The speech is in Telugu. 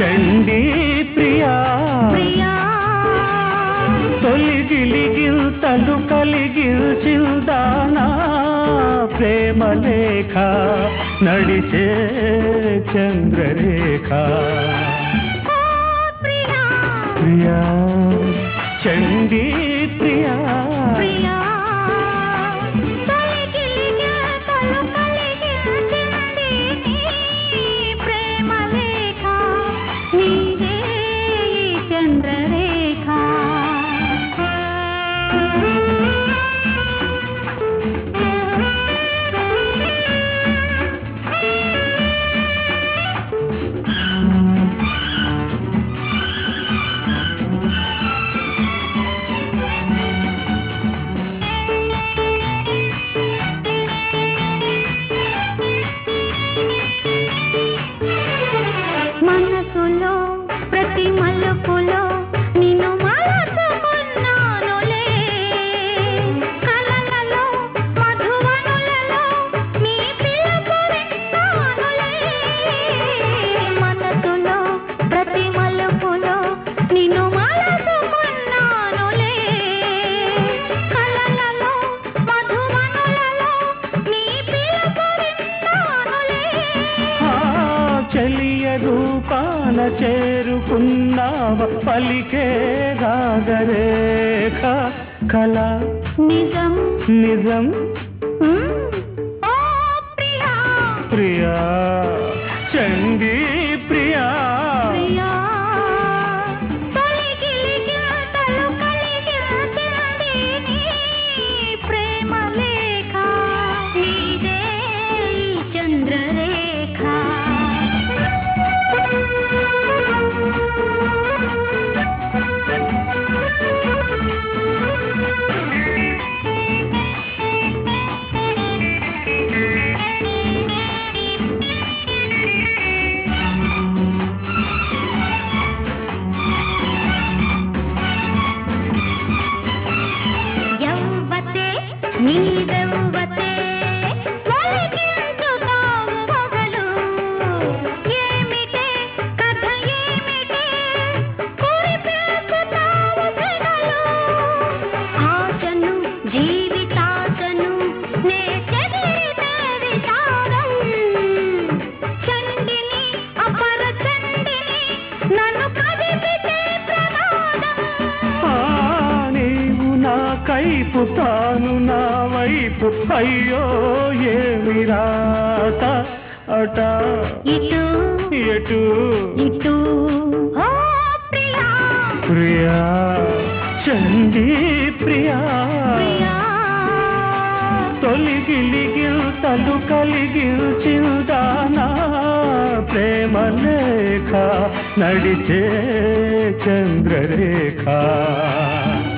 చండీ ప్రియా ప్రియా తొలిగిలిగిల్తలు కలిగిల్చిందానా ప్రేమ లేఖ నడిచే చంద్రరేఖ ఓ ప్రియా ప్రియా చండీ ప్రియా ప్రియా తొలగిలిగా తలు కలిగించింది నీ ప్రేమ లేఖ నీదే ఈ చంద్రరేఖ మనసులో ప్రతి మలుపులో నిన్ను మరచుకున్నానులే కలలలో మధువనులలో నీ పిలుపు విన్నానులే మనసులో ప్రతి మలుపులో నిన్ను మరచుకున్నానులే కలలలో మధువనులలో నీ పిలుపు విన్నానులే ఆ చెలియ రూపాన చేరుకున్నావ పలికే రాగరేఖ కళ నిజం నిజం మ్మ్. ఓ ప్రియా ప్రియా చండీ ప్రియా ప్రియా తొలగిలిగితలు కలిగించింది నీ ప్రేమ లేఖ నీదే ఈ చంద్రరేఖ యవ్వతే నీదవ్వతే ఒలికించుతావు మొగలు ఏమిటే కథ ఏమిటే కురిపేసుతావు సెగలు ఆశను జీవితాశను నే చెదిరితే విచారం చండిని అపర చండిని నన్ను కదిపితే ప్రమాదం ఆ, నీవు నా కైపు తాను నా వైపు అయ్యో ఏమి రాత అట ఇటు ఎటు ఇటు ఓ ప్రియా ప్రియా చండీ ప్రియా ప్రియా తొలిగిలిగిల్తలు కలిగిల్చిందానా ప్రేమ లేఖ నడిచే చంద్రరేఖ